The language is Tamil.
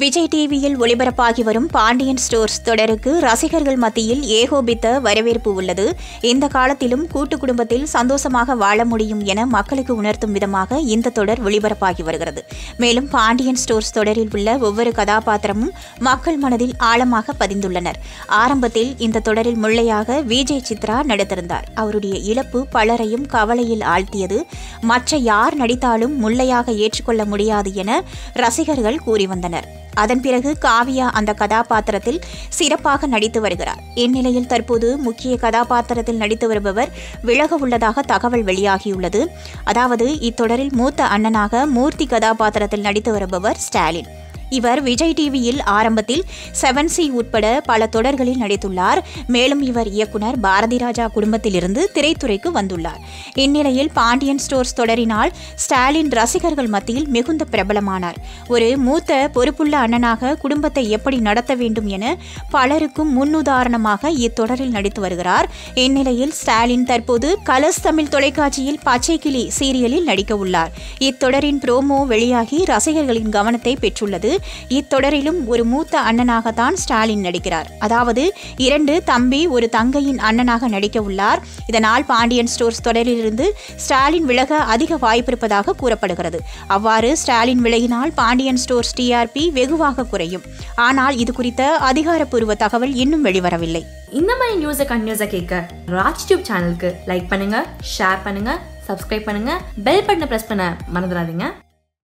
விஜய் டிவியில் ஒளிபரப்பாகி வரும் பாண்டியன் ஸ்டோர்ஸ் தொடருக்கு ரசிகர்கள் மத்தியில் ஏகோபித்த வரவேற்பு உள்ளது இந்த காலத்திலும் கூட்டு குடும்பத்தில் சந்தோஷமாக வாழ முடியும் என மக்களுக்கு உணர்த்தும் விதமாக இந்த தொடர் ஒளிபரப்பாகி வருகிறது மேலும் பாண்டியன் ஸ்டோர்ஸ் தொடரில் உள்ள ஒவ்வொரு கதாபாத்திரமும் மக்கள் மனதில் ஆழமாக பதிந்துள்ளனர் ஆரம்பத்தில் இந்த தொடரில் முள்ளையாக விஜய் சித்ரா நடித்திருந்தார் அவருடைய இழப்பு பலரையும் கவலையில் ஆழ்த்தியது மற்ற யார் நடித்தாலும் முள்ளையாக ஏற்றுக்கொள்ள முடியாது என ரசிகர்கள் கூறி வந்தனர் அதன் பிறகு காவியா அந்த கதாபாத்திரத்தில் சிறப்பாக நடித்து வருகிறார் இந்நிலையில் தற்போது முக்கிய கதாபாத்திரத்தில் நடித்து வருபவர் விலக உள்ளதாக தகவல் வெளியாகியுள்ளது அதாவது இத்தொடரில் மூத்த அண்ணனாக மூர்த்தி கதாபாத்திரத்தில் நடித்து வருபவர் ஸ்டாலின் இவர் விஜய் டிவியில் ஆரம்பத்தில் செவன் சி உட்பட பல தொடர்களில் நடித்துள்ளார் மேலும் இவர் இயக்குனர் பாரதி ராஜா குடும்பத்திலிருந்து திரைத்துறைக்கு வந்துள்ளார் இந்நிலையில் பாண்டியன் ஸ்டோர்ஸ் தொடரினால் ஸ்டாலின் ரசிகர்கள் மத்தியில் மிகுந்த பிரபலமானார் ஒரு மூத்த பொறுப்புள்ள அண்ணனாக குடும்பத்தை எப்படி நடத்த வேண்டும் என பலருக்கும் முன்னுதாரணமாக இத்தொடரில் நடித்து வருகிறார் இந்நிலையில் ஸ்டாலின் தற்போது கலர்ஸ் தமிழ் தொலைக்காட்சியில் பச்சை கிளி சீரியலில் நடிக்க உள்ளார் இத்தொடரின் ப்ரோமோ வெளியாகி ரசிகர்களின் கவனத்தை பெற்றுள்ளது இத்தொடரிலும் ஒரு மூத்த அண்ணனாகத்தான் ஸ்டாலின் நடிக்கிறார் அதாவது இரண்டு தம்பி ஒரு தங்கையின் அண்ணனாக நடிக்க உள்ளார் இதனால் பாண்டியன் ஸ்டோர்ஸ் தொடரிலிருந்து ஸ்டாலின் விலக அதிக வாய்ப்பிருப்பதாக கூறப்படுகிறது அவ்வாறு ஸ்டாலின் விலகினால் பாண்டியன் ஸ்டோர்ஸ் டிஆர்பி வெகுவாக குறையும் ஆனால் இது குறித்த அதிகாரப்பூர்வ தகவல் இன்னும் வெளிவரவில்லை இந்த மாதிரி நியூஸை கண்டினியூஸாக கேட்க ராஜ் டியூப் சேனலுக்கு லைக் பண்ணுங்க ஷேர் பண்ணுங்க சப்ஸ்கிரைப் பண்ணுங்க பெல் பட்டனை ப்ரெஸ் பண்ண மறந்துடாதீங்க